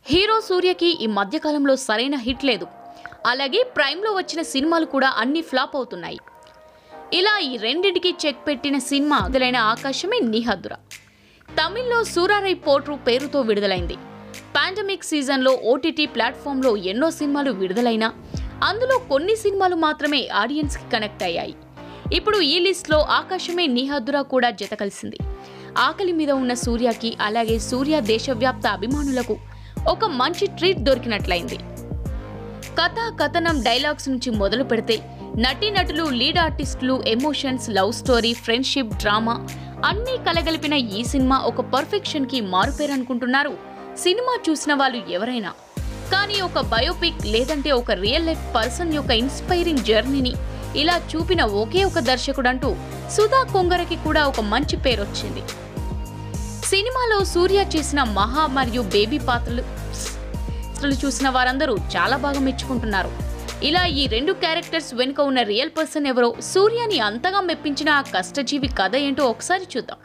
hero సూర్యకి ఈ మధ్యకాలంలో సరైన హిట్ లేదు అలాగే ప్రైమ్లో వచ్చిన సినిమాలు కూడా అన్ని ఫ్లాప్ అవుతున్నాయి ఇలా ఈ రెండింటికి చెక్ పెట్టిన సినిమా మొదలైన ఆకాశమే నిహద్దుర తమిళ్లో సూరారై పోట్రు పేరుతో విడుదలైంది పాండమిక్ సీజన్లో ఓటీటీ ప్లాట్ఫామ్లో ఎన్నో సినిమాలు విడుదలైనా అందులో కొన్ని సినిమాలు మాత్రమే ఆడియన్స్కి కనెక్ట్ అయ్యాయి ఇప్పుడు ఈ లిస్ట్లో ఆకాశమే నిహద్దుర కూడా జత కలిసింది ఆకలి మీద ఉన్న సూర్యకి అలాగే సూర్య దేశవ్యాప్త అభిమానులకు ఒక మంచి ట్రీట్ దొరికినట్లయింది కథ కథనం డైలాగ్స్ నుంచి మొదలు పెడితే నటీనటులు లీడ్ ఆర్టిస్టులు emotions love story friendship drama అన్నీ కలగలిపిన ఈ సినిమా ఒక పర్ఫెక్షన్ కి మారుపేరనుకుంటున్నారు సినిమా చూసిన వాళ్ళు ఎవరైనా కానీ ఒక బయోపిక్ లేదంటే ఒక రియల్ లైఫ్ పర్సన్ యొక్క ఇన్స్పైరింగ్ జర్నీని ఇలా చూపిన ఒకే ఒక దర్శకుడంటూ సుధా కొంగరకి కూడా ఒక మంచి పేరు వచ్చింది సినిమాలో సూర్య చేసిన మహా మరియు బేబీ పాత్రలు పాత్రలు చూసిన వారందరూ చాలా బాగా మెచ్చుకుంటున్నారు ఇలా ఈ రెండు క్యారెక్టర్స్ వెనుక ఉన్న రియల్ పర్సన్ ఎవరో సూర్యని అంతగా మెప్పించిన ఆ కష్టజీవి కథ ఏంటో ఒకసారి చూద్దాం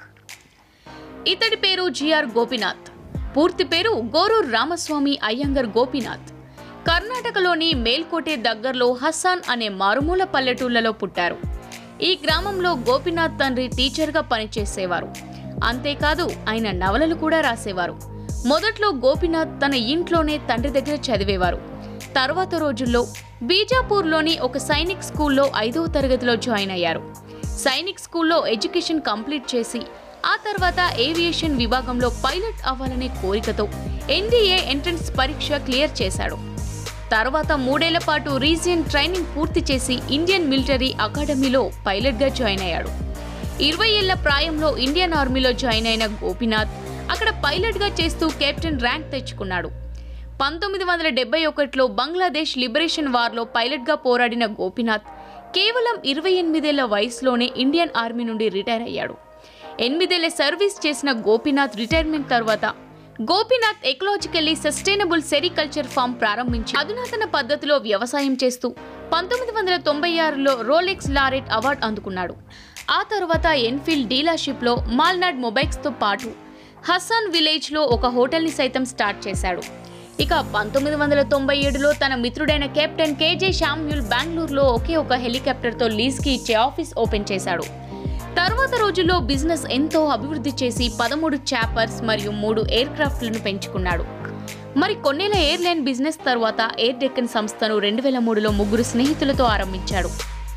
ఇతడి పేరు జిఆర్ గోపినాథ్ పూర్తి పేరు గోరూర్ రామస్వామి అయ్యంగర్ గోపినాథ్ కర్ణాటకలోని మేల్కోటే దగ్గరలో హస్సాన్ అనే మారుమూల పల్లెటూళ్లలో పుట్టారు ఈ గ్రామంలో గోపినాథ్ తండ్రి టీచర్గా పనిచేసేవారు అంతేకాదు ఆయన నవలలు కూడా రాసేవారు మొదట్లో గోపినాథ్ తన ఇంట్లోనే తండ్రి దగ్గర చదివేవారు తర్వాత రోజుల్లో బీజాపూర్లోని ఒక సైనిక్ స్కూల్లో ఐదవ తరగతిలో జాయిన్ అయ్యారు సైనిక్ స్కూల్లో ఎడ్యుకేషన్ కంప్లీట్ చేసి ఆ తర్వాత ఏవియేషన్ విభాగంలో పైలట్ అవ్వాలనే కోరికతో ఎన్డీఏ ఎంట్రన్స్ పరీక్ష క్లియర్ చేశాడు తర్వాత మూడేళ్ల పాటు రీజియన్ ట్రైనింగ్ పూర్తి చేసి ఇండియన్ మిలిటరీ అకాడమీలో పైలట్గా జాయిన్ అయ్యాడు ఇరవై ఏళ్ల ప్రాయంలో ఇండియన్ ఆర్మీలో జాయిన్ అయిన గోపినాథ్ అక్కడ పైలట్గా చేస్తూ కెప్టెన్ ర్యాంక్ తెచ్చుకున్నాడు పంతొమ్మిది వందల డెబ్బై ఒకటిలో బంగ్లాదేశ్ లిబరేషన్ వార్లో పైలట్గా పోరాడిన గోపినాథ్ కేవలం ఇరవై ఎనిమిదేళ్ల వయసులోనే ఇండియన్ ఆర్మీ నుండి రిటైర్ అయ్యాడు ఎనిమిదేళ్ల సర్వీస్ చేసిన గోపినాథ్ రిటైర్మెంట్ తర్వాత Gopinath ecologically sustainable sericulture farm ప్రారంభించి అధునాతన పద్ధతిలో వ్యవసాయం చేస్తూ పంతొమ్మిది వందల తొంభై ఆరులో రోలెక్స్ లారెట్ అవార్డు అందుకున్నాడు ఆ తర్వాత ఎన్ఫీల్డ్ డీలర్షిప్లో మాల్నాడ్ మొబైల్స్తో పాటు హస్సాన్ విలేజ్లో ఒక హోటల్ని సైతం స్టార్ట్ చేశాడు ఇక పంతొమ్మిది వందల తొంభై ఏడులో తన మిత్రుడైన కెప్టెన్ కేజే శామ్యూల్ బెంగళూరులో ఒకే ఒక హెలికాప్టర్తో లీజ్కి ఇచ్చే ఆఫీస్ ఓపెన్ చేశాడు తర్వాత రోజుల్లో బిజినెస్ ఎంతో అభివృద్ధి చేసి పదమూడు చాపర్స్ మరియు మూడు ఎయిర్ క్రాఫ్ట్లను పెంచుకున్నాడు మరి కొన్నేళ్ల ఎయిర్లైన్ బిజినెస్ తర్వాత ఎయిర్ డెక్కన్ సంస్థను రెండు వేల మూడులో ముగ్గురు స్నేహితులతో ఆరంభించాడు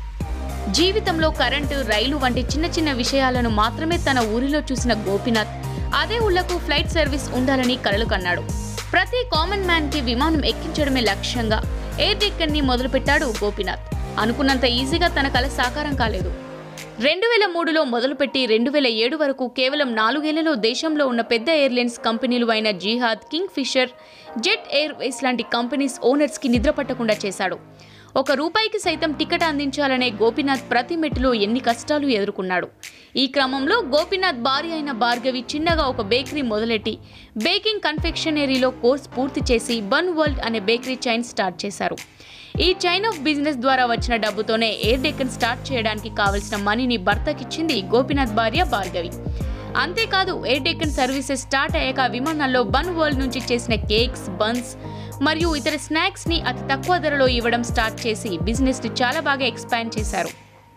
జీవితంలో కరెంటు రైలు వంటి చిన్న చిన్న విషయాలను మాత్రమే తన ఊరిలో చూసిన గోపినాథ్ అదే ఊళ్ళకు ఫ్లైట్ సర్వీస్ ఉండాలని కలలు కన్నాడు ప్రతి కామన్ మ్యాన్ కి విమానం ఎక్కించడమే లక్ష్యంగా ఎయిర్ డెక్కన్ ని మొదలుపెట్టాడు గోపినాథ్ అనుకున్నంత ఈజీగా తన కల సాకారం కాలేదు రెండు వేల మూడులో మొదలుపెట్టి రెండు వేల ఏడు వరకు కేవలం నాలుగేళ్లలో దేశంలో ఉన్న పెద్ద ఎయిర్లైన్స్ కంపెనీలు అయిన జీహాద్ కింగ్ ఫిషర్ జెట్ ఎయిర్వేస్ లాంటి కంపెనీస్ ఓనర్స్కి నిద్ర పట్టకుండా చేశాడు ఒక రూపాయికి సైతం టికెట్ అందించాలనే గోపినాథ్ ప్రతి మెట్టులో ఎన్ని కష్టాలు ఎదుర్కొన్నాడు ఈ క్రమంలో గోపినాథ్ భార్య అయిన భార్గవి చిన్నగా ఒక బేకరీ మొదలెట్టి బేకింగ్ కన్ఫెక్షనరీలో కోర్స్ పూర్తి చేసి బన్ వరల్డ్ అనే బేకరీ చైన్ స్టార్ట్ చేశారు ఈ చైన్ ఆఫ్ బిజినెస్ ద్వారా వచ్చిన డబ్బుతోనే ఎయిర్ డెక్కన్ స్టార్ట్ చేయడానికి కావలసిన మనీని భర్తకిచ్చింది గోపినాథ్ భార్య భార్గవి అంతేకాదు ఎయిర్ డెక్కన్ సర్వీసెస్ స్టార్ట్ అయ్యాక విమానాల్లో బన్ వరల్డ్ నుంచి చేసిన కేక్స్ బన్స్ మరియు ఇతర స్నాక్స్ ని అతి తక్కువ ధరలో ఇవ్వడం స్టార్ట్ చేసి బిజినెస్ ని చాలా బాగా ఎక్స్పాండ్ చేశారు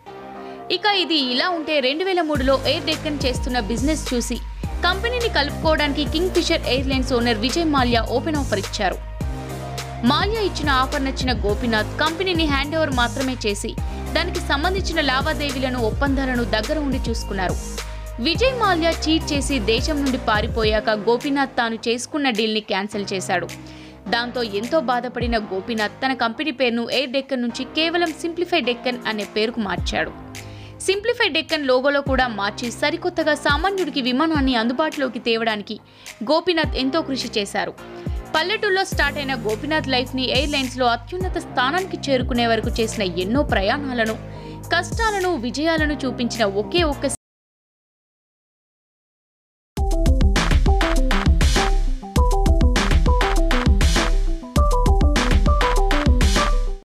ఇక ఇది ఇలా ఉంటే రెండు వేల మూడులో ఎయిర్ డెక్కన్ చేస్తున్న బిజినెస్ చూసి కంపెనీని కలుపుకోవడానికి Kingfisher Airlines owner Vijay Mallya open offer ఇచ్చారు మాల్యా ఇచ్చిన ఆఫర్ నచ్చిన గోపినాథ్ కంపెనీని హ్యాండ్ ఓవర్ మాత్రమే చేసి దానికి సంబంధించిన లావాదేవీలను ఒప్పందాలను దగ్గర ఉండి చూసుకున్నారు విజయ్ మాల్యా చీట్ చేసి దేశం నుండి పారిపోయాక గోపీనాథ్ తాను చేసుకున్న డీల్ని క్యాన్సిల్ చేశాడు దాంతో ఎంతో బాధపడిన గోపీనాథ్ తన కంపెనీ పేరును ఎయిర్ డెక్కన్ నుంచి కేవలం సింప్లిఫై డెక్కన్ అనే పేరుకు మార్చాడు సింప్లిఫై డెక్కన్ లోగోలో కూడా మార్చి సరికొత్తగా సామాన్యుడికి విమానాన్ని అందుబాటులోకి తేవడానికి గోపీనాథ్ ఎంతో కృషి చేశారు పల్లెటూరులో స్టార్ట్ అయిన గోపీనాథ్ లైఫ్ని ఎయిర్లైన్స్లో అత్యున్నత స్థానానికి చేరుకునే వరకు చేసిన ఎన్నో ప్రయాణాలను కష్టాలను విజయాలను చూపించిన ఒకే ఒక్క